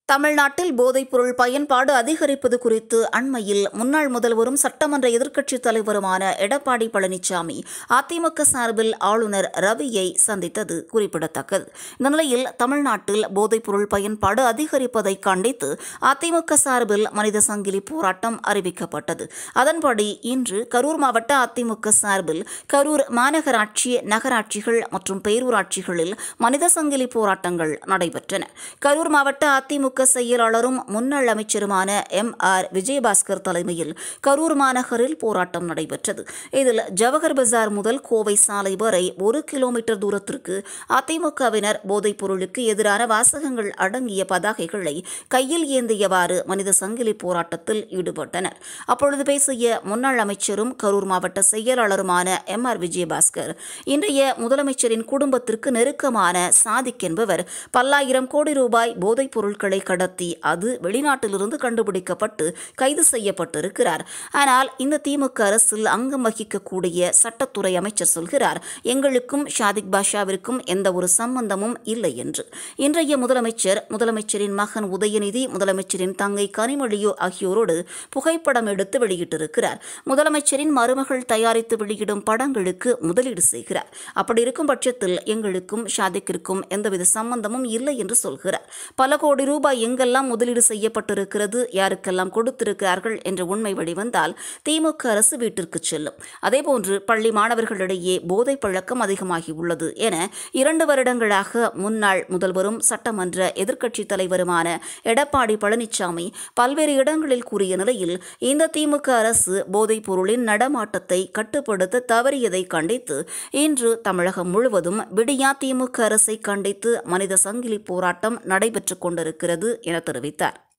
தமிழ்நாட்டில் போதைப்பொருள் பயன்பாடு அதிகரிப்பது குறித்து அண்மையில் முன்னாள் முதல்வரும் சட்டமன்ற எதிர்க்கட்சித் தலைவருமான எடப்பாடி பழனிசாமி அதிமுக சார்பில் ஆளுநர் ரவியை சந்தித்தது குறிப்பிடத்தக்கது இந்த நிலையில் தமிழ்நாட்டில் போதைப்பொருள் பயன்பாடு அதிகரிப்பதை கண்டித்து அதிமுக சார்பில் மனித சங்கிலி போராட்டம் அறிவிக்கப்பட்டது அதன்படி இன்று கரூர் மாவட்ட அதிமுக சார்பில் கரூர் மாநகராட்சி நகராட்சிகள் மற்றும் பேரூராட்சிகளில் மனித சங்கிலி போராட்டங்கள் நடைபெற்றன கரூர் மாவட்ட அதிமுக செயலாளரும் முன்னாள் அமைச்சருமான எம் ஆர் விஜயபாஸ்கர் தலைமையில் கரூர் மாநகரில் போராட்டம் நடைபெற்றது இதில் ஜவஹர் பஜார் முதல் கோவை சாலை வரை ஒரு கிலோமீட்டர் தூரத்திற்கு அதிமுகவினர் போதைப் பொருளுக்கு எதிரான வாசகங்கள் அடங்கிய பதாகைகளை கையில் ஏந்தியவாறு மனித சங்கிலி போராட்டத்தில் ஈடுபட்டனர் அப்பொழுது பேசிய முன்னாள் அமைச்சரும் கரூர் மாவட்ட செயலாளருமான எம் ஆர் விஜயபாஸ்கர் இன்றைய முதலமைச்சரின் குடும்பத்திற்கு நெருக்கமான சாதிக் என்பவர் பல்லாயிரம் கோடி ரூபாய் போதைப் பொருட்களை கடத்தி அது வெளிநாட்டிலிருந்து கண்டுபிடிக்கப்பட்டு கைது செய்யப்பட்டிருக்கிறார் ஆனால் இந்த திமுக அரசில் அங்கம் வகிக்கக்கூடிய சட்டத்துறை அமைச்சர் சொல்கிறார் எங்களுக்கும் ஷாதிக் பாஷாவிற்கும் எந்த ஒரு சம்பந்தமும் இல்லை என்று இன்றைய முதலமைச்சர் முதலமைச்சரின் மகன் உதயநிதி முதலமைச்சரின் தங்கை கனிமொழியோ ஆகியோரோடு புகைப்படம் எடுத்து வெளியிட்டிருக்கிறார் முதலமைச்சரின் மருமகள் தயாரித்து வெளியிடும் படங்களுக்கு முதலீடு செய்கிறார் அப்படி இருக்கும் பட்சத்தில் எங்களுக்கும் ஷாதிக்கிற்கும் எந்தவித சம்பந்தமும் இல்லை என்று சொல்கிறார் பல கோடி ரூபாய் எங்கெல்லாம் முதலீடு செய்யப்பட்டிருக்கிறது யாருக்கெல்லாம் கொடுத்திருக்கிறார்கள் என்ற உண்மை வெளிவந்தால் திமுக அரசு வீட்டிற்கு செல்லும் அதேபோன்று பள்ளி மாணவர்களிடையே போதை பழக்கம் அதிகமாகி உள்ளது என இரண்டு வருடங்களாக முன்னாள் முதல்வரும் சட்டமன்ற எதிர்க்கட்சித் தலைவருமான எடப்பாடி பழனிசாமி பல்வேறு இடங்களில் கூறிய நிலையில் இந்த திமுக அரசு போதைப் பொருளின் நடமாட்டத்தை கட்டுப்படுத்த தவறியதை கண்டித்து இன்று தமிழகம் முழுவதும் விடியா திமுக அரசை கண்டித்து மனித சங்கிலி போராட்டம் நடைபெற்றுக் கொண்டிருக்கிறது என தெரிவித்தார்